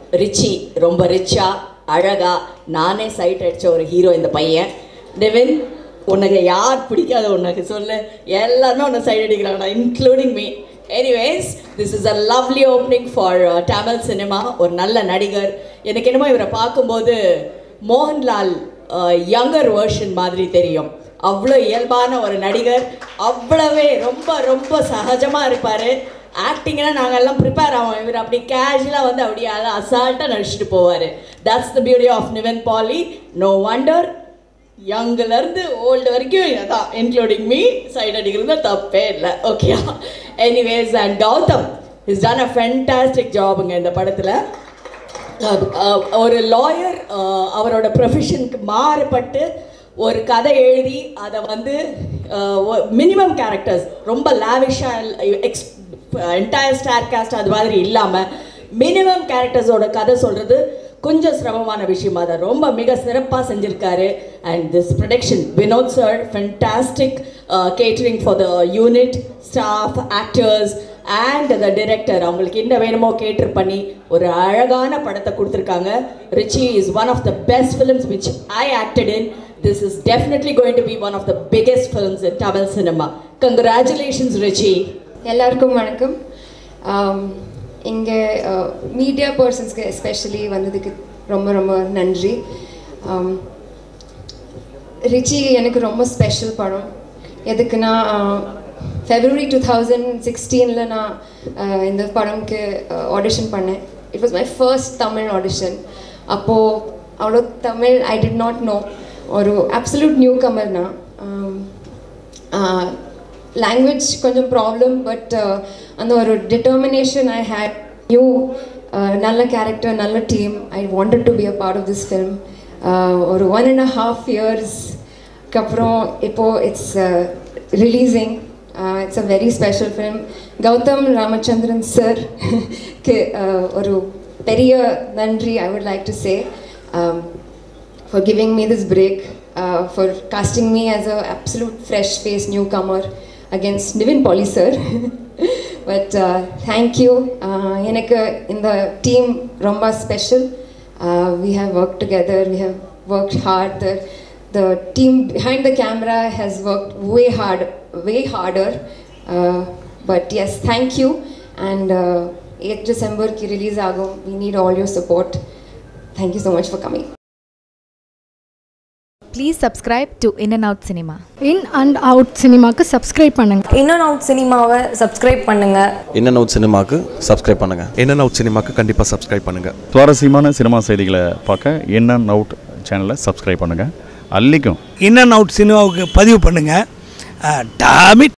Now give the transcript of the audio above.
Rich ரொம்ப ரிச்சா அழகா நானே சைட் அடிச்ச ஒரு ஹீரோ இந்த பையன் டெவின் உனக்கு யார் பிடிக்காத உனக்கு சொல்லு எல்லாருமே உன்னை சைட் அடிக்கிறாங்கடா including me anyways this is a lovely opening for Tamil cinema ஒரு நல்ல நடிகர் எனக்கு என்னமோ இவரை பார்க்கும்போது மோகன்லால் யங்கர் வெர்ஷன் மாதிரி தெரியும் அவ்வளோ இயல்பான ஒரு நடிகர் அவ்வளவே ரொம்ப ரொம்ப சகஜமாக இருப்பார் ஆக்டிங்னா நாங்கள் எல்லாம் ப்ரிப்பேர் ஆவோம் இவர் அப்படி கேஷுவலாக வந்து அப்படியே அசால்ட்டாக நடிச்சுட்டு போவார் that's the beauty of Nivin Pauly no wonder யங்லேருந்து ஓல்டு வரைக்கும் அதான் இன்க்ளூடிங் மீ சைட் அடிக்கிறது தப்பே இல்லை okay anyways and Gautham is done a fantastic ஜாபுங்க இந்த படத்தில் ஒரு லாயர் அவரோட ப்ரொஃபஷனுக்கு மாறுபட்டு ஒரு கதை எழுதி அதை வந்து மினிமம் கேரக்டர்ஸ் ரொம்ப லாவிஷாக எக்ஸ் என்டையர் ஸ்டார் காஸ்ட் அது மாதிரி இல்லாமல் மினிமம் கேரக்டர்ஸோட கதை சொல்கிறது கொஞ்சம் சிரமமான விஷயமா தான் ரொம்ப மிக சிறப்பாக செஞ்சுருக்காரு and this production Vinod sir fantastic catering for the unit staff actors and the director அவங்களுக்கு என்ன வேணுமோ கேட்டர் பண்ணி ஒரு அழகான படத்தை கொடுத்துருக்காங்க Richie is one of the best films which I acted in this is definitely going to be one of the biggest films in Tamil cinema congratulations Richie எல்லாருக்கும் வணக்கம் இங்கே மீடியா பர்சன்ஸ்க்கு எஸ்பெஷலி வந்ததுக்கு ரொம்ப ரொம்ப நன்றி ரிச்சி எனக்கு ரொம்ப ஸ்பெஷல் படம் எதுக்குன்னா ஃபெப்ரவரி டூ தௌசண்ட் சிக்ஸ்டீனில் நான் இந்த படம்க்கு ஆடிஷன் பண்ணேன் it was my first Tamil audition அப்போது அவ்வளோ Tamil I did not know ஒரு அப்சல்யூட் நியூ கமர்னா லாங்குவேஜ் கொஞ்சம் ப்ராப்ளம் பட் அந்த ஒரு டிட்டர்மினேஷன் ஐ ஹேட் நியூ நல்ல கேரக்டர் நல்ல team I wanted to be a part of this film ஒரு ஒன் அண்ட் அ ஹாஃப் இயர்ஸ்க்கு அப்புறம் இப்போது it's releasing it's a very special film Gautham Ramachandran sir ஒரு பெரிய நன்றி I would like to say for giving me this break, uh, for casting me as a absolute fresh face newcomer against Nivin Polly sir. but uh, thank you. Uh, எனக்கு இந்த team ரொம்ப special. Uh, we have worked together. We have worked hard. The, the team behind the camera has worked way hard, way harder. Uh, but yes, thank you. And uh, 8th December ki release agum. We need all your support. Thank you so much for coming. Please subscribe to in and out cinema in and out சினிமாக்கு subscribe பண்ணுங்க in and out சினிமாவை subscribe பண்ணுங்க in and out சினிமாக்கு subscribe பண்ணுங்க in and out சினிமாக்கு கண்டிப்பாக subscribe பண்ணுங்கள் சுவாரஸ்யமான சினிமா செய்திகளை பார்க்க இன் அண்ட் அவுட் சேனலை சப்ஸ்கிரைப் பண்ணுங்கள் அல்லிக்கும் இன் அண்ட் அவுட் சினிமாவுக்கு பதிவு பண்ணுங்கள் டாமிட்